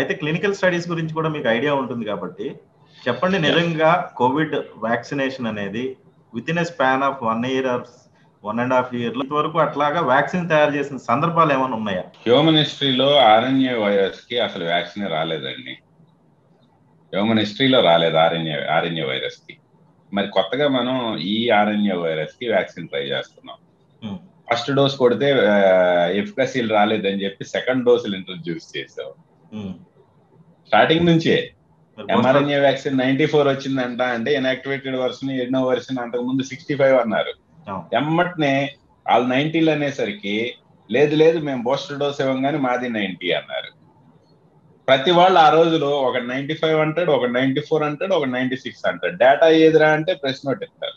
అయితే clinical studies గురించి కూడా మీకు ఐడియా ఉంటుంది కాబట్టి చెప్పండి నిజంగా కోవిడ్ వ్యాక్సినేషన్ అనేది within a span of one year or one and half year వరకు అట్లాగా వ్యాక్సిన్ తయారు చేసిన సందర్భాలు ఏమైనా ఉన్నాయా హ్యూమన్ హిస్టరీలో ఆర్ఎన్ఏ వైరస్ కి అసలు వ్యాక్సిన్ రాలేదండి హ్యూమన్ హిస్టరీలో రాలేదు ఆర్ఎన్ఏ ఆర్ఎన్ఏ వైరస్ కి మరి కొత్తగా మనం ఈ ఆర్ఎన్ఏ వైరస్ కి వ్యాక్సిన్ ట్రై చేస్తున్నాం Hmm. ఫస్ట్ డోస్ కొడితే ఎఫికసీలు రాలేదని చెప్పి సెకండ్ డోసులు ఇంట్రడ్యూస్ చేసాం ఉమ్. స్టార్టింగ్ నుంచే మరి ఎంఆర్ఎన్ఏ వ్యాక్సిన్ నైన్టీ ఫోర్ వచ్చిందంట అంటే ఇన్యాక్టివేటెడ్ వర్షన్ ఎన్నో వర్షన్ అంతకు ముందు సిక్స్టీ ఫైవ్ అన్నారు అవును. ఎమ్మటనే వాళ్ళు నైన్టీలు అనేసరికి లేదు లేదు మేము బూస్టర్ డోస్ ఇవ్వగానే మాది నైన్టీ అన్నారు ప్రతి వాళ్ళు ఆ రోజులో ఒక నైన్టీ ఫైవ్ అంటాడు ఒక నైన్టీ ఫోర్ అంటాడు ఒక నైన్టీ సిక్స్ అంటాడు డేటా ఏదిరా అంటే ప్రెస్ నోట్ ఇస్తారు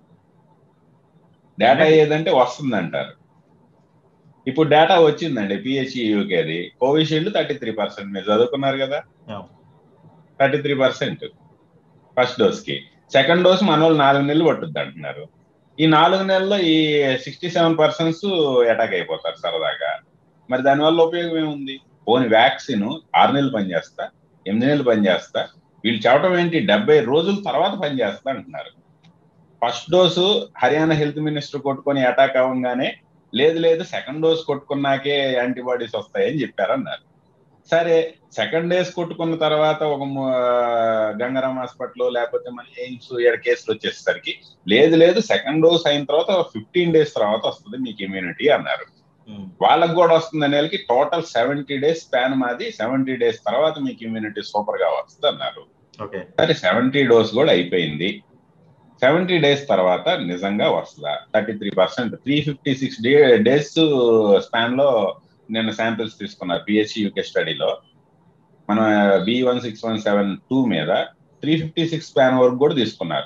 డేటా ఏదంటే వస్తుంది అంటారు ఇప్పుడు డేటా వచ్చిందండి పిహెచ్ఈ యూకేది కోవిషీల్డ్ థర్టీ త్రీ పర్సెంట్ మీరు చదువుకున్నారు కదా అవును. Thirty three percent first dose కి సెకండ్ డోస్ మన వాళ్ళు నాలుగు నెలలు పట్టుద్ది అంటున్నారు ఈ నాలుగు నెలల్లో ఈ సిక్స్టీ సెవెన్ పర్సెంట్స్ అటాక్ అయిపోతారు సరదాగా మరి దానివల్ల ఉపయోగం ఏముంది పోని వ్యాక్సిన్ ఆరు నెలలు పనిచేస్తా ఎనిమిది నెలలు పనిచేస్తా వీళ్ళు చెప్పడం ఏంటి డెబ్బై రోజుల తర్వాత పనిచేస్తా అంటున్నారు first dose Haryana health minister కొట్టుకొని అటాక్ అవ్వగానే లేదు లేదు సెకండ్ డోస్ కొట్టుకున్నాకే యాంటీబాడీస్ వస్తాయని చెప్పారన్నారు సరే సెకండ్ డేస్ కొట్టుకున్న తర్వాత ఒక ము- గంగారాం హాస్పిటల్ లేకపోతే మన ఎయిమ్స్ ఏడు కేసులు వచ్చేసరికి లేదు లేదు సెకండ్ డోస్ అయిన తర్వాత ఫిఫ్టీన్ డేస్ తర్వాత వస్తుంది మీకు ఇమ్యూనిటీ అన్నారు ఉమ్. వాళ్ళకి కూడా వస్తుంది అనేకి టోటల్ సెవెంటీ డేస్ స్పాన్ మాది సెవెంటీ డేస్ తర్వాత మీకు ఇమ్యూనిటీ సూపర్ గా వస్తుంది అన్నారు ఓకే సరే సెవెంటీ డోస్ కూడా అయిపోయింది సెవెంటీ డేస్ తర్వాత నిజంగా వస్తుందా thirty three percent three fifty six day days span లో నేను శాంపిల్స్ తీసుకున్నా పిహెచ్సి యూకే స్టడీలో మన B one six one seven two మీద త్రీ ఫిఫ్టీ సిక్స్ స్పాన్ వరకు కూడా తీసుకున్నారు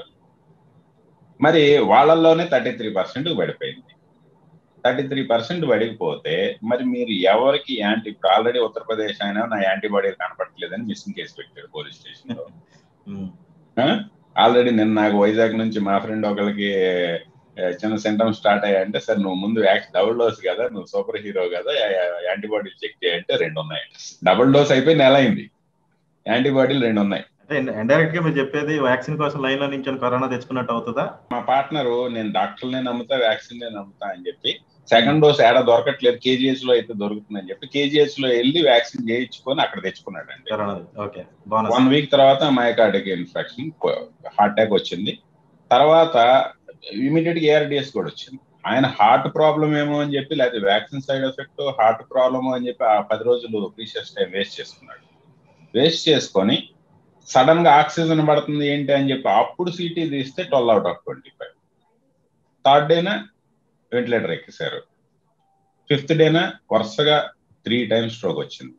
మరి వాళ్ళల్లోనే థర్టీ త్రీ పర్సెంట్ పడిపోయింది థర్టీ త్రీ పర్సెంట్ పడిపోతే మరి మీరు ఎవరికి యాంటీ ఇప్పుడు ఆల్రెడీ ఉత్తరప్రదేశ్ అయినా నా యాంటీబాడీ కనపడట్లేదని మిస్సింగ్ కేసు పెట్టాడు పోలీస్ స్టేషన్ లో ఉమ్. ఆల్రెడీ నిన్న నాకు వైజాగ్ నుంచి మా ఫ్రెండ్ ఒకరికి ఆ, చిన్న సింటమ్ స్టార్ట్ అయ్యాయంటే సార్ నువ్వు ముందు వ్యాక్స్ డబుల్ డోస్ కదా నువ్వు సూపర్ హీరో కదా యాంటీబాడీ చెక్ చేయంటే రెండు ఉన్నాయి డబుల్ డోస్ అయిపోయి నెల అయింది యాంటీబాడీలు రెండు ఉన్నాయి అంటే ఇండైరెక్ట్ గా మీరు చెప్పేది వ్యాక్సిన్ కోసం లైన్ లో నుంచి కరోనా తెచ్చుకున్నట్టు అవుతుందా మా పార్ట్నర్ నేను డాక్టర్లనే నమ్ముతా వ్యాక్సిన్ నమ్ముతా అని చెప్పి సెకండ్ డోస్ ఏడా దొరకట్లేదు కేజీహెచ్ లో అయితే దొరుకుతుందని చెప్పి కేజీహెచ్ లో వెళ్ళి వ్యాక్సిన్ చేయించుకొని అక్కడ తెచ్చుకున్నాడండి కరోనా ఓకే బాగుంది వన్ వీక్ తర్వాత మయోకార్డిక్ ఇన్ఫెక్షన్ హార్ట్ అటాక్ వచ్చింది తర్వాత ఇమీడియట్ గా ఏఆర్డిఎస్ కూడా వచ్చింది ఆయన హార్ట్ ప్రాబ్లం ఏమో అని చెప్పి లేకపోతే vaccine side effect heart problem అని చెప్పి ఆ పది రోజులు ప్రీషియస్ టైం వేస్ట్ చేసుకున్నాడు వేస్ట్ చేసుకొని సడన్ గా ఆక్సిజన్ పడుతుంది ఏంటి అని చెప్పి అప్పుడు సిటీ తీస్తే twelve out of twenty five third డేనా వెంటిలేటర్ ఎక్కేశారు ఫిఫ్త్ డేనా వరుసగా త్రీ టైమ్స్ స్ట్రోక్ వచ్చింది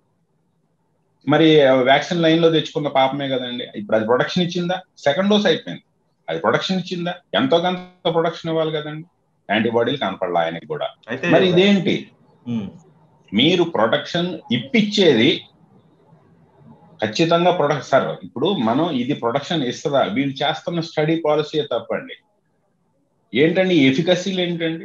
మరి వ్యాక్సిన్ లైన్ లో తెచ్చుకున్న పాపమే కదండి ఇప్పుడు అది ప్రొడక్షన్ ఇచ్చిందా సెకండ్ డోస్ అయిపోయింది అది ప్రొడక్షన్ ఇచ్చిందా ఎంతో కొంత ప్రొడక్షన్ ఇవ్వాలి కదండి యాంటీబాడీలు కనపడాలి ఆయనకి కూడా అయితే మరి ఇదేంటి ఉమ్. మీరు ప్రొడక్షన్ ఇప్పించేది ఖచ్చితంగా ప్రొడక్ట్ సార్ ఇప్పుడు మనం ఇది ప్రొడక్షన్ ఇస్తుందా వీళ్ళు చేస్తున్న స్టడీ పాలసీ తప్పండి ఏంటండి ఎఫికసీలు ఏంటండి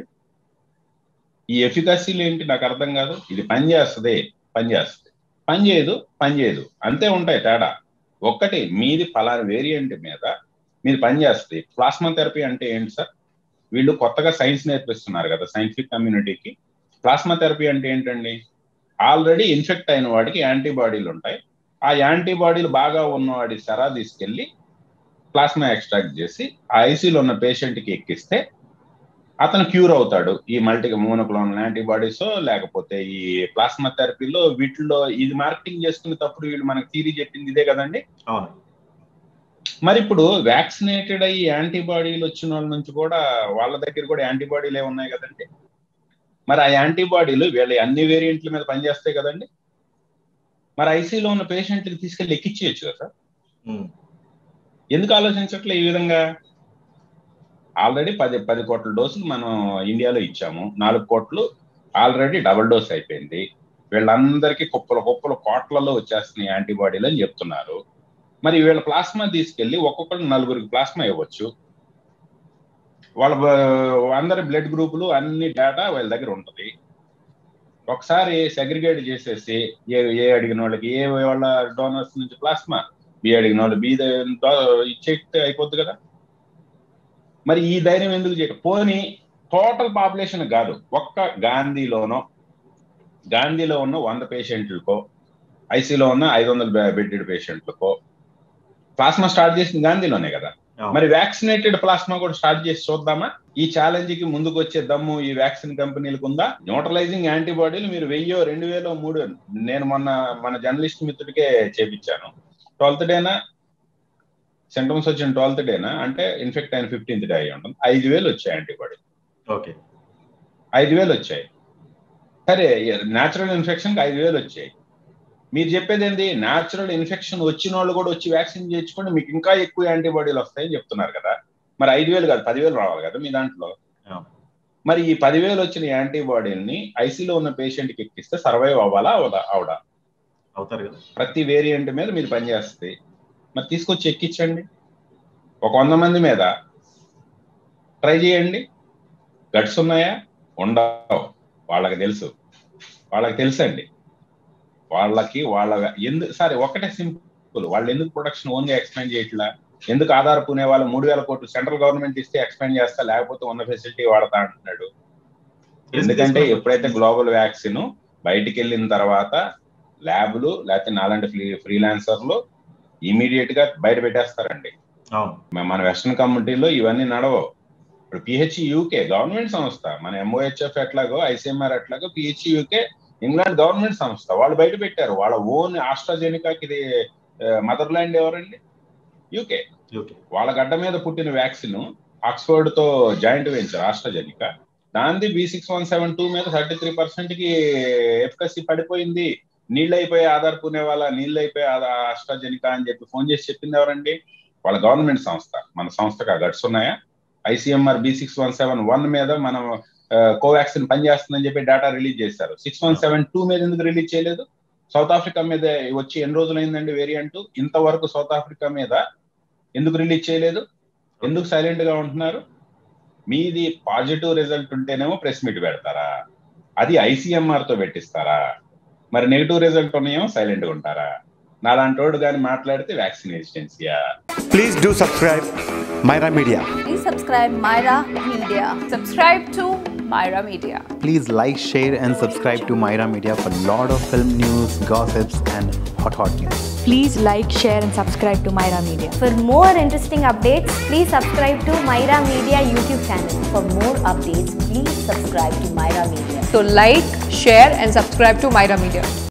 ఈ ఎఫికసీలు ఏంటి నాకు అర్థం కాదు ఇది పని చేస్తుంది పని చేస్తుంది పని చేయదు పని చేయదు అంతే ఉంటాయి తేడా ఒక్కటి మీది పలానా వేరియంట్ మీద మీరు పని చేస్తుంది ప్లాస్మా థెరపీ అంటే ఏంటి సార్ వీళ్ళు కొత్తగా సైన్స్ నేర్పిస్తున్నారు కదా సైంటిఫిక్ కమ్యూనిటీకి ప్లాస్మా థెరపీ అంటే ఏంటండి ఆల్రెడీ ఇన్ఫెక్ట్ అయిన వాడికి యాంటీబాడీలు ఉంటాయి ఆ యాంటీబాడీలు బాగా ఉన్నవాడి సరా తీసుకెళ్లి ప్లాస్మా ఎక్స్ట్రాక్ట్ చేసి ఆ ఐసీలో ఉన్న పేషెంట్ కి ఎక్కిస్తే అతను క్యూర్ అవుతాడు ఈ మల్టీ మోనోక్లోనల్ యాంటీబాడీస్ లేకపోతే ఈ ప్లాస్మా థెరపీలో వీటిలో ఇది మార్కెటింగ్ చేసుకునేటప్పుడు వీళ్ళు మనకి థీరీ చెప్పింది ఇదే కదండి అవును మరి ఇప్పుడు వ్యాక్సినేటెడ్ అయ్యి యాంటీబాడీలు వచ్చిన వాళ్ళ నుంచి కూడా వాళ్ళ దగ్గర కూడా యాంటీబాడీలే ఉన్నాయి కదండి మరి ఆ యాంటీబాడీలు వీళ్ళ అన్ని వేరియంట్ల మీద పనిచేస్తాయి కదండి మరి ఐసీలో ఉన్న పేషెంట్కి తీసుకెళ్ళి ఎక్కించేయచ్చు కదా సార్ ఉమ్. ఎందుకు ఆలోచించట్లే ఈ విధంగా ఆల్రెడీ పది పది కోట్ల డోసులు మనం ఇండియాలో ఇచ్చాము నాలుగు కోట్లు ఆల్రెడీ డబుల్ డోస్ అయిపోయింది వీళ్ళందరికీ కుప్పల కుప్పల కోట్లలో వచ్చేస్తున్నాయి యాంటీబాడీలు అని చెప్తున్నారు మరి వీళ్ళ ప్లాస్మా తీసుకెళ్లి ఒక్కొక్కరు నలుగురికి ప్లాస్మా ఇవ్వచ్చు వాళ్ళ బ- అందరి బ్లడ్ గ్రూపులు అన్ని డేటా వీళ్ళ దగ్గర ఉంటుంది ఒకసారి సెగ్రిగేట్ చేసేసి ఏ ఏ అడిగిన వాళ్ళకి ఏ వాళ్ళ డోనర్స్ నుంచి ప్లాస్మా బి అడిగిన వాళ్ళు బి ఇచ్చేస్తే అయిపోద్ది కదా మరి ఈ ధైర్యం ఎందుకు చేయడం పోనీ టోటల్ పాపులేషన్ కాదు ఒక్క గాంధీలోనో గాంధీలో ఉన్న వంద పేషెంట్లకో ఐసీలో ఉన్న ఐదు వందల బెడ్డెడ్ పేషెంట్లకో ప్లాస్మా స్టార్ట్ చేసింది గాంధీలోనే కదా మరి వ్యాక్సినేటెడ్ ప్లాస్మా కూడా స్టార్ట్ చేసి చూద్దామా ఈ ఛాలెంజ్ కి ముందుకు వచ్చే దమ్ము ఈ వ్యాక్సిన్ కంపెనీలకు ఉందా న్యూట్రలైజింగ్ యాంటీబాడీలు మీరు వెయ్యో రెండు వేలో మూడు నేను మొన్న మన జర్నలిస్ట్ మిత్రుడికే చేపించాను ట్వెల్త్ డేనా సింటమ్స్ వచ్చిన ట్వెల్త్ డేనా అంటే ఇన్ఫెక్ట్ అయిన ఫిఫ్టీన్త్ డే అయ్యి ఉంటుంది ఐదు వేలు వచ్చాయి యాంటీబాడీ ఓకే ఐదు వేలు వచ్చాయి సరే న్యాచురల్ ఇన్ఫెక్షన్ ఐదు వేలు వచ్చాయి మీరు చెప్పేది ఏంటి న్యాచురల్ ఇన్ఫెక్షన్ వచ్చిన వాళ్ళు కూడా వచ్చి వ్యాక్సిన్ చేయించుకోండి మీకు ఇంకా ఎక్కువ యాంటీబాడీలు వస్తాయని చెప్తున్నారు కదా మరి ఐదు వేలు కాదు పదివేలు రావాలి కదా మీ దాంట్లో మరి ఈ పదివేలు వచ్చిన యాంటీబాడీని ఐసీలో ఉన్న పేషెంట్ కి ఎక్కిస్తే సర్వైవ్ అవ్వాలా అవదా అవడా అవుతారు కదా ప్రతి వేరియంట్ మీద మీరు పనిచేస్తే మరి తీసుకొచ్చి ఎక్కించండి ఒక వంద మంది మీద ట్రై చేయండి గట్స్ ఉన్నాయా ఉండవు వాళ్ళకి తెలుసు వాళ్ళకి తెలుసండి వాళ్ళకి వాళ్ళ ఎందుకు సరే ఒకటే సింపుల్ వాళ్ళు ఎందుకు ప్రొడక్షన్ ఓన్ గా ఎక్స్పాండ్ చేయట్లా ఎందుకు ఆధార్ పునే వాళ్ళు మూడు వేల కోట్లు సెంట్రల్ గవర్నమెంట్ ఇస్తే ఎక్స్పాండ్ చేస్తా లేకపోతే ఉన్న ఫెసిలిటీ వాడతా అంటున్నాడు ఎందుకంటే ఎప్పుడైతే గ్లోబల్ వ్యాక్సిన్ బయటికి వెళ్ళిన తర్వాత ల్యాబ్లు లేకపోతే నాలాంటి ఫ్రీ ఫ్రీలాన్సర్లు ఇమీడియట్ గా బయట పెట్టేస్తారండి మన వెస్టర్న్ కమ్యూనిటీలో ఇవన్నీ నడవవు ఇప్పుడు పిహెచ్ యూకే గవర్నమెంట్ సంస్థ మన ఎంఓహెచ్ఎఫ్ ఎట్లాగో ఐసీఎంఆర్ ఎట్లాగో పిహెచ్ యూకే ఇంగ్లాండ్ గవర్నమెంట్ సంస్థ వాళ్ళు బయట పెట్టారు వాళ్ళ ఓన్ ఆస్ట్రాజెనికాకి ఇది మదర్ ల్యాండ్ ఎవరండి యూకే వాళ్ళ గడ్డ మీద పుట్టిన వ్యాక్సిన్ ఆక్స్ఫర్డ్ తో జాయింట్ వెంచర్ ఆస్ట్రాజెనికా దాంది B six one seven two మీద థర్టీ త్రీ పర్సెంట్ కి ఎఫ్కసి పడిపోయింది నీళ్ళు అయిపోయి ఆధార్ పునే వాళ్ళ నీళ్ళు అయిపోయి ఆస్ట్రాజెనికా అని చెప్పి ఫోన్ చేసి చెప్పింది ఎవరండి వాళ్ళ గవర్నమెంట్ సంస్థ మన సంస్థగా గట్స్ ఉన్నాయా ICMR B six one seven one మీద మనం కోవాక్సిన్ పనిచేస్తుందని చెప్పి డేటా రిలీజ్ చేశారు సిక్స్ వన్ సెవెన్ టూ మీద ఎందుకు రిలీజ్ చేయలేదు సౌత్ ఆఫ్రికా మీద వచ్చి ఎన్ని రోజులు అయిందండి వేరియంట్ ఇంతవరకు సౌత్ ఆఫ్రికా మీద ఎందుకు రిలీజ్ చేయలేదు ఎందుకు సైలెంట్ గా ఉంటున్నారు మీది పాజిటివ్ రిజల్ట్ ఉంటేనేమో ప్రెస్ మీట్ పెడతారా అది ఐసీఎంఆర్ తో పెట్టిస్తారా మరి నెగిటివ్ రిజల్ట్ ఉన్నాయేమో సైలెంట్ గా ఉంటారా నాలాంటోడు కానీ మాట్లాడితే వ్యాక్సిన్ రెసిస్టెన్సియా Please do subscribe Myra Media. Please subscribe Myra Media. Subscribe to Myra Media. Please like, share, and subscribe to Myra Media for lot of film news, gossips, and hot hot news. Please like, share, and subscribe to Myra Media. For more interesting updates, please subscribe to Myra Media YouTube channel. For more updates, please subscribe to Myra Media. So like, share and subscribe to Myra Media.